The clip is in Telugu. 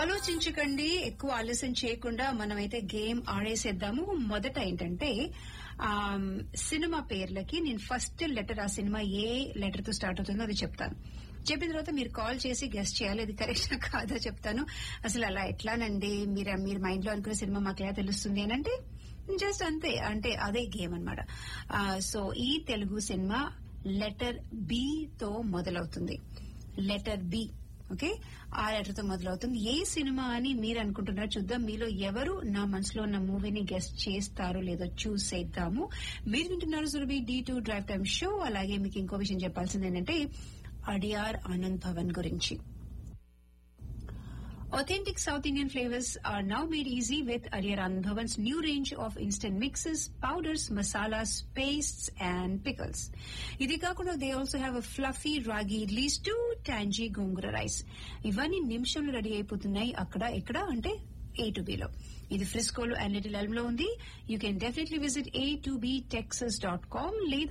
ఆలోచించకండి ఎక్కువ ఆలస్యం చేయకుండా మనమైతే గేమ్ ఆడేసేద్దాము మొదట ఏంటంటే ఆమ్, సినిమా పేర్లకి నేను ఫస్ట్ లెటర్ ఆ సినిమా ఏ లెటర్ తో స్టార్ట్ అవుతుందో అది చెప్తాను చెప్పిన తర్వాత మీరు కాల్ చేసి గెస్ట్ చేయాలి అది కరెక్ట్ కాదో చెప్తాను అసలు అలా ఎట్లానండి మీరు మీరు మైండ్ లో అనుకునే సినిమా మాకు ఎలా తెలుస్తుంది అని అంటే జస్ట్ అంతే అంటే అదే గేమ్ అనమాట సో ఈ తెలుగు సినిమా లెటర్ బి తో మొదలవుతుంది లెటర్ బి ఓకే ఆ లెటర్ తో మొదలవుతుంది ఏ సినిమా అని మీరు అనుకుంటున్నారు చూద్దాం మీలో ఎవరు నా మనసులో ఉన్న మూవీని గెస్ట్ చేస్తారో లేదో చూసేద్దాము మీరు వింటున్నారు Surabhi D two drive time show అలాగే మీకు ఇంకో విషయం చెప్పాల్సింది ఏంటంటే అడియార్ ఆనంద్ భవన్ గురించి Authentic South Indian flavors are now made easy with Arya Anand Bhavan's new range of instant mixes, powders, masalas, pastes, and pickles. ఇది కాకుండా they also have a fluffy ragi idlis to tangy gongura rice ఇవన్నీ నిమిషంలో రెడీ అయిపోతున్నాయి అక్కడ ఎక్కడ అంటే ఏ టు బిలో ఇది ఫ్రిస్కోలో అండ్ లిటిల్ ఎల్మ్ లో ఉంది you can definitely visit A two B Texas dot com లేదా